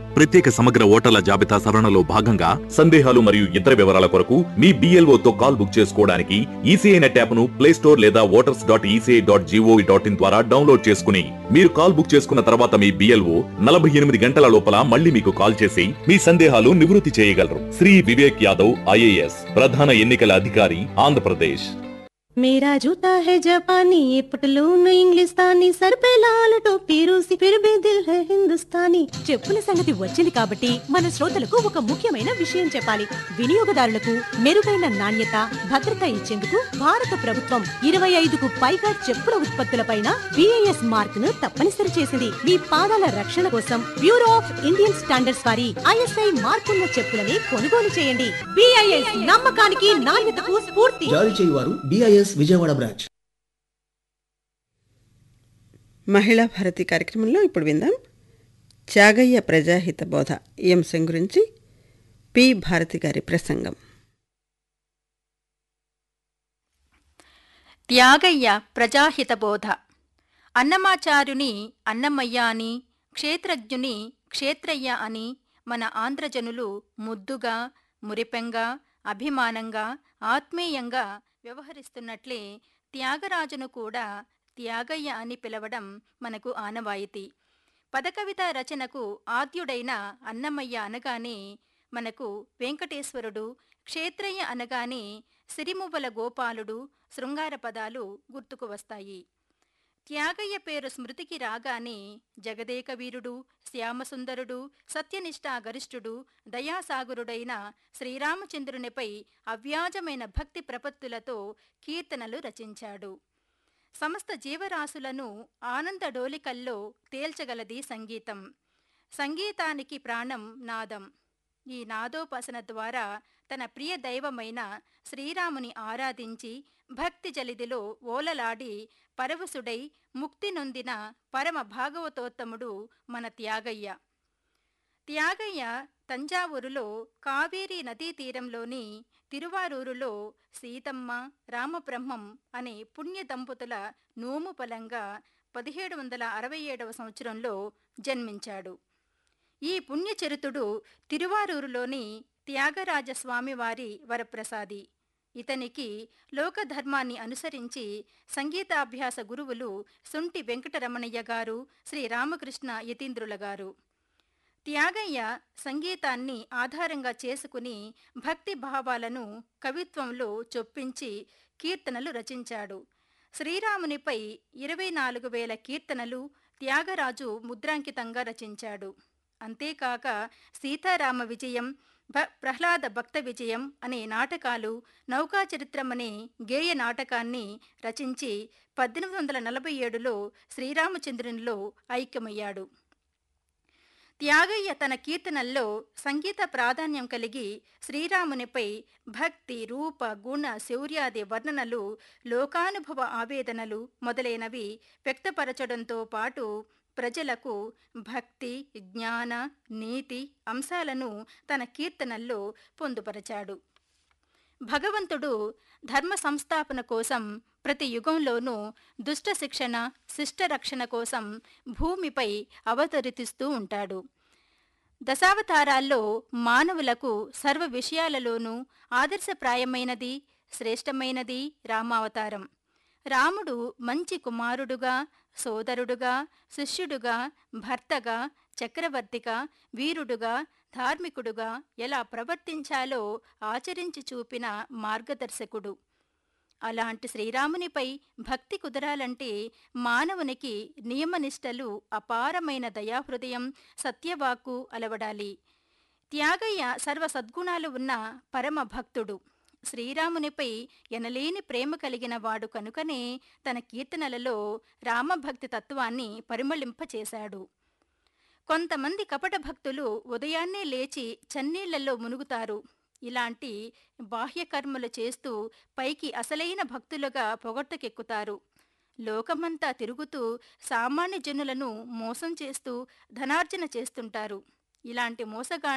ప్రత్యేక సమగ్ర ఓటర్ల జాబితా సవరణలో భాగంగా సందేహాలు మరియు ఇతర వివరాల కొరకు మీ BLO తో కాల్ బుక్ చేసుకోవడానికి ఈసీఐ నెట్ యాప్ ను ప్లే స్టోర్ లేదా voters dot ECI dot gov dot in ద్వారా డౌన్లోడ్ చేసుకుని మీరు కాల్ బుక్ చేసుకున్న తర్వాత మీ బిఎల్ఓ నలభై ఎనిమిది గంటల లోపల మళ్ళీ మీకు కాల్ చేసి మీ సందేహాలు నివృత్తి చేయగలరు శ్రీ వివేక్ యాదవ్ ఐఏఎస్ ప్రధాన ఎన్నికల అధికారి ఆంధ్రప్రదేశ్ मेरा जूता है जापानी ये पटलून इंग्लिस्तानी सर पे लाल टोपी रूसी फिर भी दिल है हिंदुस्तानी చెప్పుల సంగతి వచ్చింది కాబట్టి మన శ్రోతలకు ఒక ముఖ్యమైన విషయం చెప్పాలి వినియోగదారులకు మెరుగైన నాణ్యత భద్రత ఇచ్చేందుకు భారత ప్రభుత్వం ఇరవై ఐదుకు పైగా చెప్పుల ఉత్పత్తులపైన బిఐఎస్ మార్క్ ను తప్పనిసరి చేసింది మీ పాదాల రక్షణ కోసం బ్యూరో ఆఫ్ ఇండియన్ స్టాండర్డ్స్ వారి ఐఎస్ఐ మార్కున్న చెప్పులని కొనుగోలు చేయండి బిఐఎస్ నమ్మకానికి నాణ్యతకు స్ఫూర్తి జారీ చేయువారు బిఐఎస్ విజయవాడ బ్రాంచ్ మహిళా భారతి కార్యక్రమంలో ఇప్పుడు విందాం త్యాగయ్య ప్రజాహిత బోధ ఈ అంశం గురించి పి భారతి గారి ప్రసంగం త్యాగయ్య ప్రజాహితబోధ అన్నమాచార్యుని అన్నమయ్య అని క్షేత్రజ్ఞుని క్షేత్రయ్య అని మన ఆంధ్రజనులు ముద్దుగా మురిపెంగా అభిమానంగా ఆత్మీయంగా వ్యవహరిస్తున్నట్లే త్యాగరాజును కూడా త్యాగయ్య అని పిలవడం మనకు ఆనవాయితీ పదకవిత రచనకు ఆద్యుడైన అన్నమయ్య అనగానే మనకు వెంకటేశ్వరుడు క్షేత్రయ్య అనగానే సిరిమువ్వల గోపాలుడు శృంగార పదాలు గుర్తుకు వస్తాయి త్యాగయ్య పేరు స్మృతికి రాగానే జగదేక వీరుడు శ్యామసుందరుడు సత్యనిష్టా గరిష్ఠుడు దయాసాగరుడైన శ్రీరామచంద్రునిపై అవ్యాజమైన భక్తి ప్రపత్తులతో కీర్తనలు రచించాడు సమస్త జీవరాశులను ఆనంద డోలికల్లో తేల్చగలది సంగీతం సంగీతానికి ప్రాణం నాదం ఈ నాదోపాసన ద్వారా తన ప్రియ దైవమైన శ్రీరాముని ఆరాధించి భక్తి జలిదిలో ఓలలాడి పరవశుడై ముక్తి నొందిన పరమ భాగవతోత్తముడు మన త్యాగయ్య త్యాగయ్య తంజావూరులో కావేరీ నదీ తీరంలోని తిరువారూరులో సీతమ్మ రామబ్రహ్మం అనే పుణ్య దంపతుల నోము ఫలంగా పదిహేడు వందల అరవై ఏడవ సంవత్సరంలో జన్మించాడు ఈ పుణ్యచరితుడు తిరువారూరులోని త్యాగరాజస్వామివారి వరప్రసాది ఇతనికి లోకధర్మాన్ని అనుసరించి సంగీతాభ్యాస గురువులు సుంటి వెంకటరమణయ్య గారు శ్రీ రామకృష్ణ యతీంద్రుల గారు త్యాగయ్య సంగీతాన్ని ఆధారంగా చేసుకుని భక్తి భావాలను కవిత్వంలో చొప్పించి కీర్తనలు రచించాడు శ్రీరామునిపై ఇరవై నాలుగు వేల కీర్తనలు త్యాగరాజు ముద్రాంకితంగా రచించాడు అంతేకాక సీతారామ విజయం భ ప్రహ్లాద భక్త విజయం అనే నాటకాలు నౌకా చరిత్రం అనే గేయ నాటకాన్ని రచించి పద్దెనిమిది వందల నలభై ఏడులో శ్రీరామచంద్రునిలో ఐక్యమయ్యాడు త్యాగయ్య తన కీర్తనల్లో సంగీత ప్రాధాన్యం కలిగి శ్రీరామునిపై భక్తి రూప గుణ శౌర్యాది వర్ణనలు లోకానుభవ ఆవేదనలు మొదలైనవి వ్యక్తపరచడంతో పాటు ప్రజలకు భక్తి జ్ఞాన నీతి అంశాలను తన కీర్తనల్లో పొందుపరచాడు భగవంతుడు ధర్మ సంస్థాపన కోసం ప్రతి యుగంలోనూ దుష్ట శిక్షణ శిష్ట రక్షణ కోసం భూమిపై అవతరితిస్తూ ఉంటాడు దశావతారాల్లో మానవులకు సర్వ విషయాలలోనూ ఆదర్శప్రాయమైనది శ్రేష్టమైనది రామావతారం రాముడు మంచి కుమారుడుగా సోదరుడుగా శిష్యుడుగా భర్తగా చక్రవర్తిగా వీరుడుగా ధార్మికుడుగా ఎలా ప్రవర్తించాలో ఆచరించి చూపిన మార్గదర్శకుడు అలాంటి శ్రీరామునిపై భక్తి కుదరాలంటే మానవునికి నియమనిష్టలు అపారమైన దయాహృదయం సత్యవాక్కు అలవడాలి త్యాగయ్య సర్వ సద్గుణాలు ఉన్న పరమ భక్తుడు శ్రీరామునిపై ఎనలేని ప్రేమ కలిగిన వాడు కనుకనే తన కీర్తనలలో రామభక్తి తత్వాన్ని పరిమళింపచేశాడు కొంతమంది కపట భక్తులు ఉదయాన్నే లేచి చన్నీళ్లలో మునుగుతారు ఇలాంటి బాహ్యకర్మలు చేస్తూ పైకి అసలైన భక్తులుగా పొగట్టుకెక్కుతారు లోకమంతా తిరుగుతూ సామాన్య జనులను మోసం చేస్తూ ధనార్జన చేస్తుంటారు ఇలాంటి మోసగా